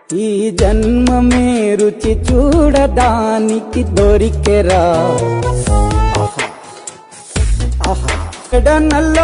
ఈ జన్మమే రుచి చూడడానికి దొరికెరా ఆహా. ఆహా. ఎడనల్లో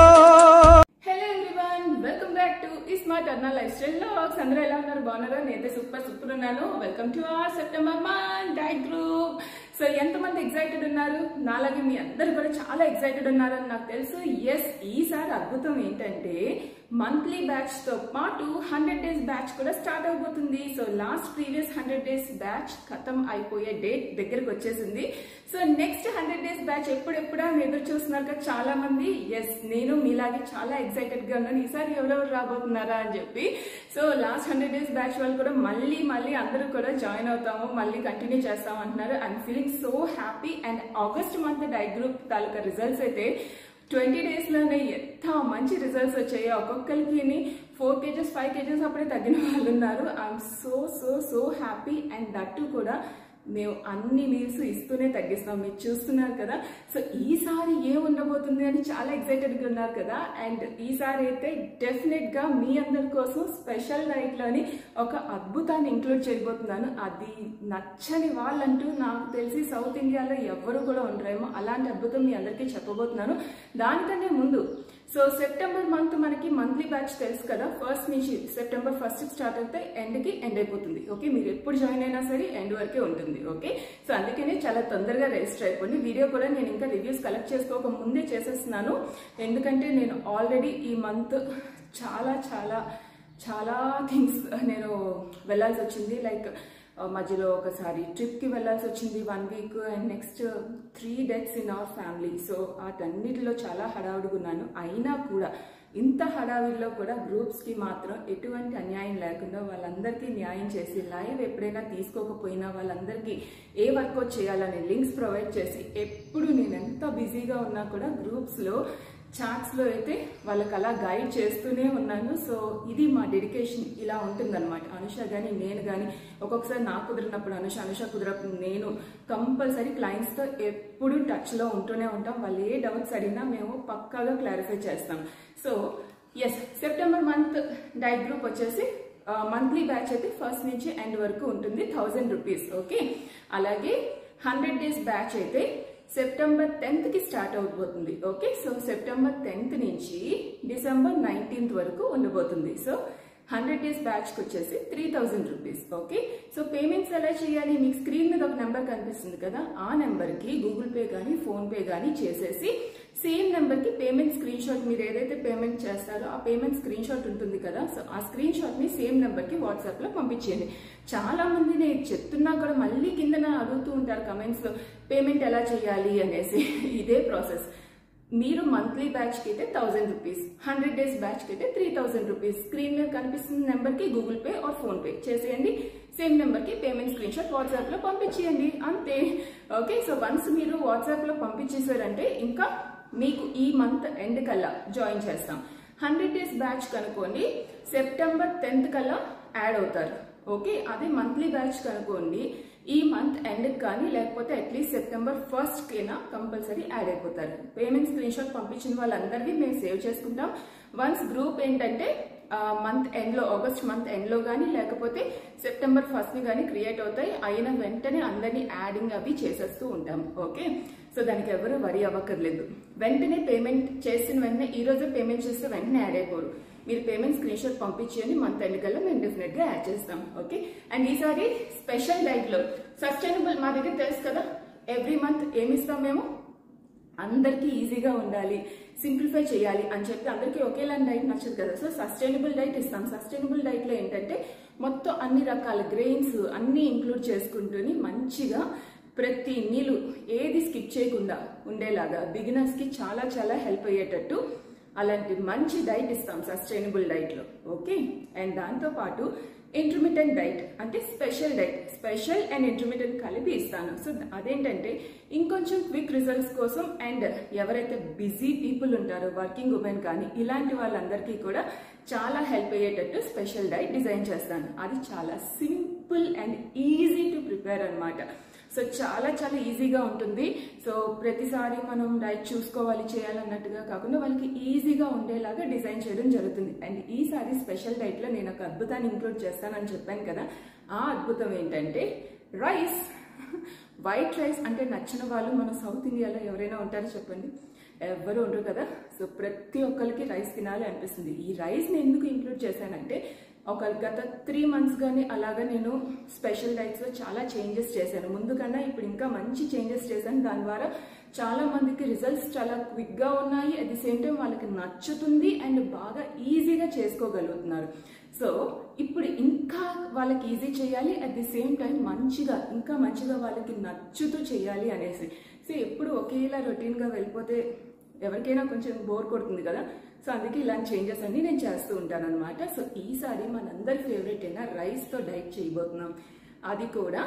hello everyone welcome back to ఈ స్మార్ట్ అర్నా లైఫ్ స్టైల్ లాగ్స్ అందరూ ఎలా ఉన్నారు బాగున్నారా నేనైతే సూపర్ సూపర్ ఉన్నాను వెల్కమ్ టు ఆ September month diet group so ఎంతమంది ఎక్సైటెడ్ ఉన్నారు నాలాగే మీ అందరు కూడా చాలా ఎక్సైటెడ్ ఉన్నారని నాకు తెలుసు ఎస్ ఈసారి అద్భుతం ఏంటంటే మంత్లీ బ్యాచ్ తో పాటు హండ్రెడ్ డేస్ బ్యాచ్ కూడా స్టార్ట్ అవబోతుంది so last previous hundred days batch ఖతం అయిపోయే డేట్ దగ్గరకు వచ్చేసింది so next hundred days batch ఎప్పుడెప్పుడా అని ఎదురు చూస్తున్నారు కదా చాలా మంది ఎస్ నేను మీలాగే చాలా ఎక్సైటెడ్ గా ఉన్నాను ఈసారి ఎవరెవరు రాబోతున్నారా అని చెప్పి so last hundred days batch వాళ్ళు కూడా మళ్ళీ మళ్ళీ అందరూ కూడా జాయిన్ అవుతాము మళ్ళీ కంటిన్యూ చేస్తాం అంటున్నారు I'm feeling so happy and August month diet group తాలూకా రిజల్ట్స్ అయితే ట్వంటీ డేస్ లోనే ఎంత మంచి రిజల్ట్స్ వచ్చాయో ఒక్కొక్కరికి ఫోర్ కేజెస్ ఫైవ్ కేజెస్ అప్పుడే తగ్గిన వాళ్ళు ఉన్నారు I'm so so so happy and that కూడా మేము అన్ని మీల్స్ ఇస్తూనే తగ్గిస్తాం మీరు చూస్తున్నారు కదా సో ఈసారి ఏం ఉండబోతుంది అని చాలా ఎక్సైటెడ్గా ఉన్నారు కదా అండ్ ఈసారి అయితే డెఫినెట్ గా మీ అందరి కోసం స్పెషల్ డైట్ లోని ఒక అద్భుతాన్ని ఇంక్లూడ్ చేయబోతున్నాను అది నచ్చని వాళ్ళంటూ నాకు తెలిసి సౌత్ ఇండియాలో ఎవ్వరు కూడా ఉండరేమో అలాంటి అద్భుతం మీ అందరికీ చెప్పబోతున్నాను దానికన్నా ముందు సో సెప్టెంబర్ మంత్ మనకి మంత్లీ బ్యాచ్ తెలుసు కదా ఫస్ట్ నుంచి సెప్టెంబర్ ఫస్ట్ స్టార్ట్ అయితే ఎండ్ కి ఎండ్ అయిపోతుంది ఓకే మీరు ఎప్పుడు జాయిన్ అయినా సరే ఎండ్ వరకే ఉంటుంది ఓకే సో అందుకనే చాలా తొందరగా రిజిస్టర్ అయిపోయింది వీడియో కూడా నేను ఇంకా రివ్యూస్ కలెక్ట్ చేసుకోక ముందే చేసేస్తున్నాను ఎందుకంటే నేను ఆల్రెడీ ఈ మంత్ చాలా చాలా చాలా థింగ్స్ నేను వెళ్ళాల్సి వచ్చింది లైక్ మధ్యలో ఒకసారి ట్రిప్కి వెళ్ళాల్సి వచ్చింది one week and next three deaths in our family so వాటన్నిటిలో చాలా హడావుడిగున్నాను అయినా కూడా ఇంత హడావిడిలో కూడా గ్రూప్స్కి మాత్రం ఎటువంటి అన్యాయం లేకుండా వాళ్ళందరికీ న్యాయం చేసి లైవ్ ఎప్పుడైనా తీసుకోకపోయినా వాళ్ళందరికీ ఏ వర్కౌట్ చేయాలని లింక్స్ ప్రొవైడ్ చేసి ఎప్పుడు నేను ఎంత బిజీగా ఉన్నా కూడా గ్రూప్స్లో చాట్స్లో అయితే వాళ్ళకి అలా గైడ్ చేస్తూనే ఉన్నాను సో ఇది మా డెడికేషన్ ఇలా ఉంటుందన్నమాట అనుష కానీ నేను కానీ ఒక్కొక్కసారి నాకు కుదిరినప్పుడు అనుష అనుష కుదిరినప్పుడు నేను కంపల్సరీ క్లయింట్స్తో ఎప్పుడు టచ్లో ఉంటూనే ఉంటాం వాళ్ళు ఏ డౌట్స్ అడిగినా మేము పక్కాగా క్లారిఫై చేస్తాం so yes September month diet group వచ్చేసి మంత్లీ బ్యాచ్ అయితే ఫస్ట్ నుంచి ఎండ్ వరకు ఉంటుంది థౌజండ్ రూపీస్ ఓకే అలాగే హండ్రెడ్ డేస్ బ్యాచ్ అయితే సెప్టెంబర్ టెన్త్ కి స్టార్ట్ అవబోతుంది ఓకే సో సెప్టెంబర్ టెన్త్ నుంచి డిసెంబర్ నైన్టీన్త్ వరకు ఉండబోతుంది సో హండ్రెడ్ డేస్ బ్యాచ్ కి వచ్చేసి three thousand rupees okay so payments ఎలా చేయాలి మీకు స్క్రీన్ మీద ఒక నెంబర్ కనిపిస్తుంది కదా ఆ నెంబర్ కి గూగుల్ పే కానీ ఫోన్ పే కానీ చేసేసి సేమ్ నెంబర్ కి పేమెంట్ స్క్రీన్ షాట్ మీరు ఏదైతే పేమెంట్ చేస్తారో ఆ పేమెంట్ స్క్రీన్ షాట్ ఉంటుంది కదా సో ఆ స్క్రీన్ షాట్ ని సేమ్ నెంబర్ కి వాట్సాప్ లో పంపించేయండి చాలా మంది నేను చెప్తున్నా కూడా మళ్ళీ కింద అడుగుతూ ఉంటారు కమెంట్స్ లో పేమెంట్ ఎలా చేయాలి అనేసి ఇదే ప్రాసెస్ మీరు మంత్లీ బ్యాచ్ కి అయితే thousand rupees hundred days batch కి అయితే త్రీ థౌసండ్ రూపీస్ స్క్రీన్ మీద కనిపిస్తున్న నెంబర్ కి Google pay or PhonePe చేసేయండి సేమ్ నెంబర్ కి పేమెంట్ స్క్రీన్ షాట్ వాట్సాప్ లో పంపించేయండి అంతే ఓకే సో వన్స్ మీరు వాట్సాప్ లో పంపించేశారంటే ఇంకా మీకు ఈ మంత్ ఎండ్ కల్లా జాయిన్ చేస్తాం హండ్రెడ్ డేస్ బ్యాచ్ కనుక్కోండి సెప్టెంబర్ టెన్త్ కల్లా యాడ్ అవుతారు ఓకే అదే మంత్లీ బ్యాచ్ కనుక్కోండి ఈ మంత్ ఎండ్ కానీ లేకపోతే అట్లీస్ట్ సెప్టెంబర్ ఫస్ట్ కైనా కంపల్సరీ యాడ్ అయిపోతారు పేమెంట్ స్క్రీన్ షాట్ పంపించిన వాళ్ళందరివి మేము సేవ్ చేసుకుంటాం వన్స్ గ్రూప్ ఏంటంటే మంత్ ఎండ్ లో ఆగస్ట్ మంత్ ఎండ్ లో కానీ లేకపోతే సెప్టెంబర్ ఫస్ట్ ని కానీ క్రియేట్ అవుతాయి అయిన వెంటనే అందరినీ యాడింగ్ అవి చేసేస్తూ ఉంటాం ఓకే సో దానికి ఎవరు వరి అవ్వక్కర్లేదు వెంటనే పేమెంట్ చేసిన వెంటనే ఈ రోజే పేమెంట్ చేస్తే వెంటనే యాడ్ అయిపోరు మీరు పేమెంట్ స్క్రీన్ షాట్ పంపించేయండి మంత్ ఎండ్ కల్లా మేము డెఫినెట్ గా యాడ్ చేస్తాం ఓకే అండ్ ఈసారి స్పెషల్ డైట్ లో సస్టైనబుల్ మా దగ్గర తెలుసు కదా ఎవ్రీ మంత్ ఏమి ఇస్తాం మేము అందరికీ ఈజీగా ఉండాలి సింప్లిఫై చేయాలి అని చెప్పి అందరికీ ఒకేలాంటి డైట్ నచ్చదు కదా సో సస్టైనబుల్ డైట్ ఇస్తాం సస్టైనబుల్ డైట్ లో ఏంటంటే మొత్తం అన్ని రకాల గ్రెయిన్స్ అన్ని ఇంక్లూడ్ చేసుకుంటూని మంచిగా ప్రతి నీళ్ళు ఏది స్కిప్ చేయకుండా ఉండేలాగా బిగినర్స్ కి చాలా చాలా హెల్ప్ అయ్యేటట్టు అలాంటి మంచి డైట్ ఇస్తాం సస్టైనబుల్ డైట్ లో ఓకే అండ్ దాంతో పాటు ఇంటర్మీడియట్ డైట్ అంటే special diet special and intermediate కలిపి ఇస్తాను సో అదేంటంటే ఇంకొంచెం క్విక్ రిజల్ట్స్ కోసం అండ్ ఎవరైతే బిజీ పీపుల్ ఉంటారో వర్కింగ్ ఉమెన్ కానీ ఇలాంటి వాళ్ళందరికీ కూడా చాలా హెల్ప్ అయ్యేటట్టు స్పెషల్ డైట్ డిజైన్ చేస్తాను అది చాలా simple and easy to prepare అనమాట సో చాలా చాలా ఈజీగా ఉంటుంది సో ప్రతిసారి మనం డైట్ చూసుకోవాలి చేయాలన్నట్టుగా కాకుండా వాళ్ళకి ఈజీగా ఉండేలాగా డిజైన్ చేయడం జరుగుతుంది అండ్ ఈసారి స్పెషల్ డైట్లో నేను ఒక అద్భుతాన్ని ఇంక్లూడ్ చేస్తానని చెప్పాను కదా ఆ అద్భుతం ఏంటంటే రైస్ వైట్ రైస్ అంటే నచ్చిన వాళ్ళు మన సౌత్ ఇండియాలో ఎవరైనా ఉంటారో చెప్పండి ఎవరు ఉండరు కదా సో ప్రతి ఒక్కరికి రైస్ తినాలి అనిపిస్తుంది ఈ రైస్ని ఎందుకు ఇంక్లూడ్ చేశానంటే ఒక గత త్రీ మంత్స్ కానీ అలాగా నేను స్పెషల్ డైట్స్లో చాలా చేంజెస్ చేశాను ముందు కన్నా ఇప్పుడు ఇంకా మంచి చేంజెస్ చేశాను దాని ద్వారా చాలా మందికి రిజల్ట్స్ చాలా క్విక్గా ఉన్నాయి అట్ ది సేమ్ టైం వాళ్ళకి నచ్చుతుంది అండ్ బాగా ఈజీగా చేసుకోగలుగుతున్నారు సో ఇప్పుడు ఇంకా వాళ్ళకి ఈజీ చేయాలి అట్ ది సేమ్ టైం మంచిగా ఇంకా మంచిగా వాళ్ళకి నచ్చుతూ చేయాలి అనేసి సో ఎప్పుడు ఒకేలా రొటీన్గా వెళ్ళిపోతే ఎవరికైనా కొంచెం బోర్ కొడుతుంది కదా సో అందుకే ఇలాంటి చేంజెస్ అన్ని నేను చేస్తూ ఉంటాను అనమాట సో ఈసారి మనందరి ఫేవరెట్ అయిన రైస్తో డైట్ చేయబోతున్నాం అది కూడా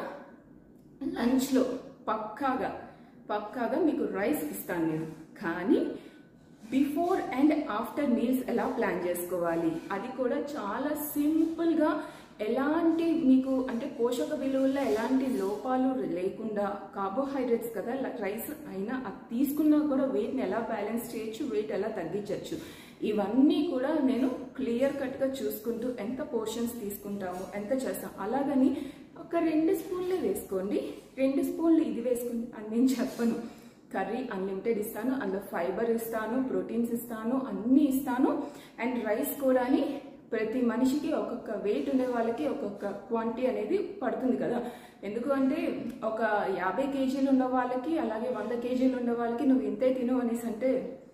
లంచ్లో పక్కాగా పక్కాగా మీకు రైస్ ఇస్తాను నేను కానీ బిఫోర్ అండ్ ఆఫ్టర్ మీల్స్ ఎలా ప్లాన్ చేసుకోవాలి అది కూడా చాలా సింపుల్గా ఎలాంటి మీకు అంటే పోషక విలువల్లో ఎలాంటి లోపాలు లేకుండా కార్బోహైడ్రేట్స్ కదా రైస్ అయినా అది తీసుకున్నా కూడా వెయిట్ని ఎలా బ్యాలెన్స్ చేయొచ్చు వెయిట్ ఎలా తగ్గించవచ్చు ఇవన్నీ కూడా నేను క్లియర్ కట్గా చూసుకుంటూ ఎంత పోర్షన్స్ తీసుకుంటాము ఎంత చేస్తాం అలాగని ఒక రెండు స్పూన్లే వేసుకోండి రెండు స్పూన్లు ఇది వేసుకోండి అని నేను చెప్పను కర్రీ అన్లిమిటెడ్ ఇస్తాను అందులో ఫైబర్ ఇస్తాను ప్రోటీన్స్ ఇస్తాను అన్నీ ఇస్తాను అండ్ రైస్ కూడా ప్రతి మనిషికి ఒక్కొక్క వెయిట్ ఉండే వాళ్ళకి ఒక్కొక్క క్వాంటిటీ అనేది పడుతుంది కదా ఎందుకు అంటే ఒక యాభై కేజీలు ఉన్న వాళ్ళకి అలాగే వంద కేజీలు ఉన్న వాళ్ళకి నువ్వు ఇంతే తిను అనేసి అంటే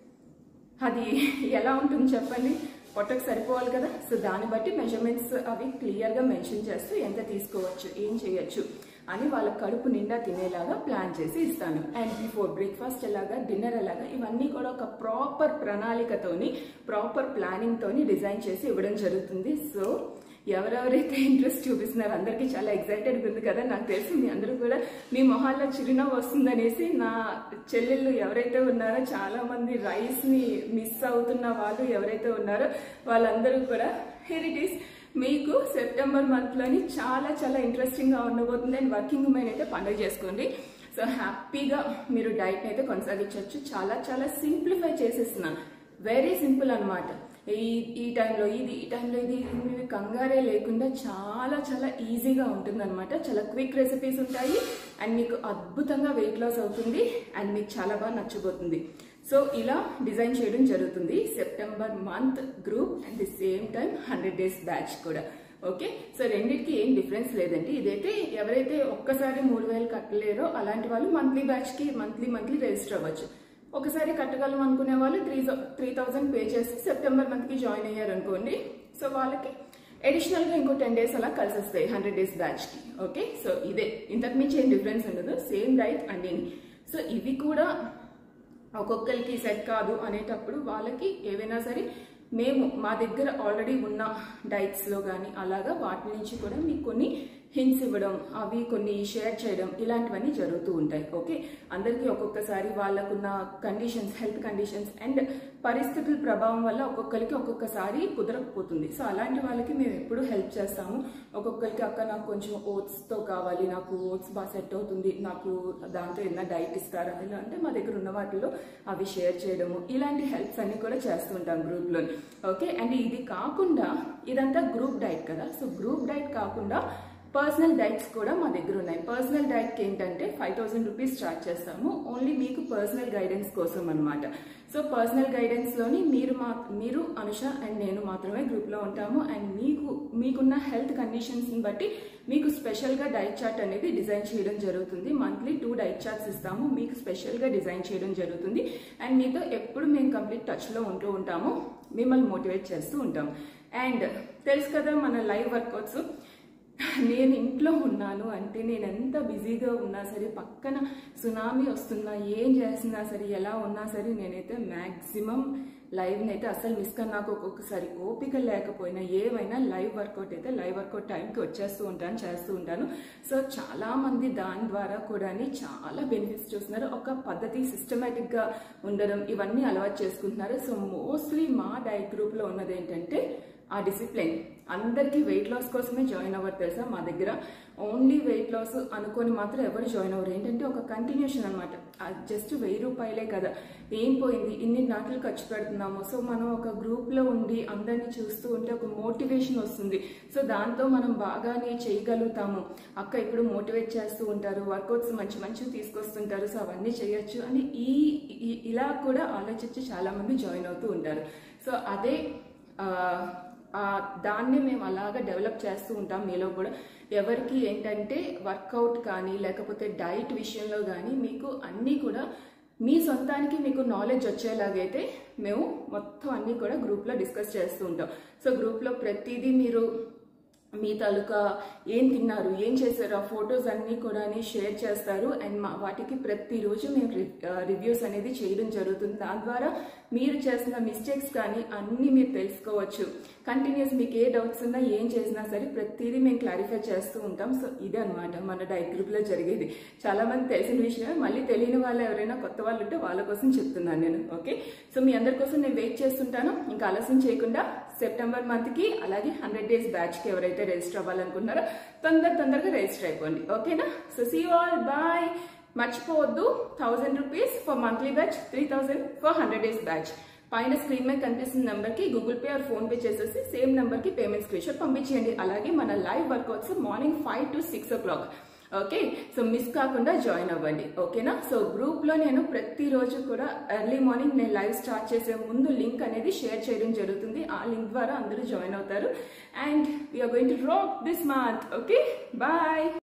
అది ఎలా ఉంటుంది చెప్పండి పొట్టకు సరిపోవాలి కదా సో దాన్ని బట్టి మెజర్మెంట్స్ అవి క్లియర్గా మెన్షన్ చేస్తూ ఎంత తీసుకోవచ్చు ఏం చేయొచ్చు అని వాళ్ళ కడుపు నిండా తినేలాగా ప్లాన్ చేసి ఇస్తాను అండ్ బిఫోర్ బ్రేక్ఫాస్ట్ ఎలాగా డిన్నర్ ఎలాగా ఇవన్నీ కూడా ఒక ప్రాపర్ ప్రణాళికతోని ప్రాపర్ ప్లానింగ్తోని డిజైన్ చేసి ఇవ్వడం జరుగుతుంది సో ఎవరెవరైతే ఇంట్రెస్ట్ చూపిస్తున్నారో అందరికీ చాలా ఎక్సైటెడ్ ఉంది కదా నాకు తెలిసి మీ అందరూ కూడా మీ మొహాల్లో చిరునవ్వు వస్తుందనేసి నా చెల్లెళ్ళు ఎవరైతే ఉన్నారో చాలా మంది రైస్ ని మిస్ అవుతున్న వాళ్ళు ఎవరైతే ఉన్నారో వాళ్ళందరూ కూడా హెరిటీస్ మీకు సెప్టెంబర్ మంత్ లోని చాలా చాలా ఇంట్రెస్టింగ్ గా ఉండబోతుంది అండ్ వర్కింగ్ ఉమెన్ అయితే పండుగ చేసుకోండి సో హ్యాపీగా మీరు డైట్ అయితే కొనసాగించవచ్చు చాలా చాలా సింప్లిఫై చేసేస్తున్నాను వెరీ సింపుల్ అన్నమాట ఈ ఈ టైంలో ఇది ఈ టైంలో ఇది ఇవి కంగారే లేకుండా చాలా చాలా ఈజీగా ఉంటుందన్నమాట చాలా క్విక్ రెసిపీస్ ఉంటాయి అండ్ మీకు అద్భుతంగా వెయిట్ లాస్ అవుతుంది అండ్ మీకు చాలా బాగా నచ్చబోతుంది సో ఇలా డిజైన్ చేయడం జరుగుతుంది September month group and the same time hundred days batch కూడా ఓకే సో రెండింటికి ఏం డిఫరెన్స్ లేదండి ఇదైతే ఎవరైతే ఒక్కసారి మూడు వేలు కట్టలేరో అలాంటి వాళ్ళు మంత్లీ బ్యాచ్కి మంత్లీ మంత్లీ రిజిస్టర్ అవ్వచ్చు ఒకసారి కట్టగలం అనుకునే వాళ్ళు త్రీ త్రీ థౌజండ్ పే చేసి సెప్టెంబర్ మంత్కి జాయిన్ అయ్యారు అనుకోండి సో వాళ్ళకి అడిషనల్గా ఇంకో టెన్ డేస్ అలా కలిసి వస్తాయి హండ్రెడ్ డేస్ బ్యాచ్కి ఓకే సో ఇదే ఇంతకు మించి ఏం డిఫరెన్స్ ఉండదు సేమ్ డైట్ అన్నీ సో ఇవి కూడా ఒక్కొక్కరికి సెట్ కాదు అనేటప్పుడు వాళ్ళకి ఏవైనా సరే మేము మా దగ్గర ఆల్రెడీ ఉన్న డైట్స్లో కానీ అలాగా వాటి నుంచి కూడా మీకు కొన్ని హింట్స్ ఇవ్వడం అవి కొన్ని షేర్ చేయడం ఇలాంటివన్నీ జరుగుతూ ఉంటాయి ఓకే అందరికీ ఒక్కొక్కసారి వాళ్ళకున్న కండిషన్స్ హెల్త్ కండిషన్స్ అండ్ పరిస్థితుల ప్రభావం వల్ల ఒక్కొక్కరికి ఒక్కొక్కసారి కుదరకపోతుంది సో అలాంటి వాళ్ళకి మేము ఎప్పుడు హెల్ప్ చేస్తాము ఒక్కొక్కరికి అక్క నాకు కొంచెం ఓట్స్తో కావాలి నాకు ఓట్స్ బాగా సెట్ అవుతుంది నాకు దాంతో ఏదైనా డైట్ ఇస్తారా ఇలా అంటే మా దగ్గర ఉన్న వాటిలో అవి షేర్ చేయడము ఇలాంటి హెల్ప్స్ అన్ని కూడా చేస్తుంటాం గ్రూప్లో ఓకే అండ్ ఇది కాకుండా ఇదంతా గ్రూప్ డైట్ కదా సో గ్రూప్ డైట్ కాకుండా పర్సనల్ డైట్స్ కూడా మా దగ్గర ఉన్నాయి పర్సనల్ డైట్కి ఏంటంటే ఫైవ్ థౌసండ్ రూపీస్ చార్జ్ చేస్తాము ఓన్లీ మీకు పర్సనల్ గైడెన్స్ కోసం అనమాట సో పర్సనల్ గైడెన్స్లోని మీరు మా మీరు అనుష అండ్ నేను మాత్రమే గ్రూప్లో ఉంటాము అండ్ మీకు మీకున్న హెల్త్ కండిషన్స్ని బట్టి మీకు స్పెషల్గా డైట్ చార్ట్ అనేది డిజైన్ చేయడం జరుగుతుంది మంత్లీ టూ డైట్ చార్ట్స్ ఇస్తాము మీకు స్పెషల్గా డిజైన్ చేయడం జరుగుతుంది అండ్ మీతో ఎప్పుడు మేము కంప్లీట్ టచ్లో ఉంటూ ఉంటాము మిమ్మల్ని మోటివేట్ చేస్తూ ఉంటాం అండ్ తెలుసు కదా మన లైవ్ వర్కౌట్స్ నేను ఇంట్లో ఉన్నాను అంటే నేను ఎంత బిజీగా ఉన్నా సరే పక్కన సునామీ వస్తున్నా ఏం చేస్తున్నా సరే ఎలా ఉన్నా సరే నేనైతే మ్యాక్సిమం లైవ్ని అయితే అసలు మిస్ కానీ నాకు ఒక్కొక్కసారి ఓపిక లేకపోయినా ఏమైనా లైవ్ వర్కౌట్ అయితే లైవ్ వర్కౌట్ టైంకి వచ్చేస్తూ ఉంటాను చేస్తూ ఉంటాను సో చాలా మంది దాని ద్వారా కూడా చాలా బెనిఫిట్స్ చూస్తున్నారు ఒక పద్ధతి సిస్టమేటిక్గా ఉండడం ఇవన్నీ అలవాటు చేసుకుంటున్నారు సో మోస్ట్లీ మా డైట్ గ్రూప్లో ఉన్నది ఏంటంటే ఆ డిసిప్లిన్ అందరికీ వెయిట్ లాస్ కోసమే జాయిన్ అవ్వరు తెలుసా మా దగ్గర ఓన్లీ వెయిట్ లాస్ అనుకొని మాత్రం ఎవరు జాయిన్ అవ్వరు ఏంటంటే ఒక కంటిన్యూషన్ అనమాట జస్ట్ వెయ్యి రూపాయలే కదా ఏం పోయింది ఇన్ని నాట్లు ఖర్చు పెడుతున్నాము సో మనం ఒక గ్రూప్లో ఉండి అందరినీ చూస్తూ ఉంటే ఒక మోటివేషన్ వస్తుంది సో దాంతో మనం బాగానే చేయగలుగుతాము అక్క ఇప్పుడు మోటివేట్ చేస్తూ ఉంటారు వర్కౌట్స్ మంచి మంచివి తీసుకొస్తుంటారు సో అవన్నీ చేయొచ్చు అని ఈ ఈ- ఇలా కూడా ఆలోచించి చాలా మంది జాయిన్ అవుతూ ఉంటారు సో అదే ఆ, ఆ, దాన్ని మేము అలాగా డెవలప్ చేస్తూ ఉంటాం మీలో కూడా ఎవరికి ఏంటంటే వర్కౌట్ కానీ లేకపోతే డైట్ విషయంలో కానీ మీకు అన్నీ కూడా మీ సొంతానికి మీకు నాలెడ్జ్ వచ్చేలాగైతే మేము మొత్తం అన్నీ కూడా గ్రూప్లో డిస్కస్ చేస్తూ ఉంటాం సో గ్రూప్లో ప్రతిదీ మీరు మీ తాలూకా ఏం తిన్నారు ఏం చేశారు ఆ ఫొటోస్ అన్నీ కూడా షేర్ చేస్తారు అండ్ మా వాటికి ప్రతిరోజు మేము రివ్యూస్ అనేది చేయడం జరుగుతుంది దాని ద్వారా మీరు చేసిన మిస్టేక్స్ కానీ అన్నీ మీరు తెలుసుకోవచ్చు కంటిన్యూస్ మీకు ఏ డౌట్స్ ఉన్నా ఏం చేసినా సరే ప్రతిదీ మేము క్లారిఫై చేస్తూ ఉంటాం సో ఇదే అనమాట మన డైట్ గ్రూప్లో జరిగేది చాలా మంది తెలిసిన విషయం మళ్ళీ తెలియని వాళ్ళు ఎవరైనా కొత్త వాళ్ళు ఉంటే వాళ్ళ కోసం చెప్తున్నాను నేను ఓకే సో మీ అందరి కోసం నేను వెయిట్ చేస్తుంటాను ఇంకా ఆలస్యం చేయకుండా సెప్టెంబర్ మంత్కి అలాగే హండ్రెడ్ డేస్ బ్యాచ్కి ఎవరైతే రిజిస్టర్ అవ్వాలనుకుంటున్నారో తొందర తొందరగా రిజిస్టర్ అయిపోండి ఓకేనా సో సీ ఆల్ బాయ్ మర్చిపోవద్దు thousand rupees for monthly batch three thousand for hundred days batch పైన స్క్రీన్ మీద కనిపిస్తున్న నెంబర్కి Google pay or PhonePe చేసేసి సేమ్ నెంబర్కి పేమెంట్ స్క్రీన్ షాట్ పంపించేయండి అలాగే మన live workouts morning five to six o'clock okay so miss కాకుండా జాయిన్ అవ్వండి ఓకేనా సో గ్రూప్లో నేను ప్రతిరోజు కూడా ఎర్లీ మార్నింగ్ నేను లైవ్ స్టార్ట్ చేసే ముందు లింక్ అనేది షేర్ చేయడం జరుగుతుంది ఆ లింక్ ద్వారా అందరూ జాయిన్ అవుతారు and we're going to rock this month okay bye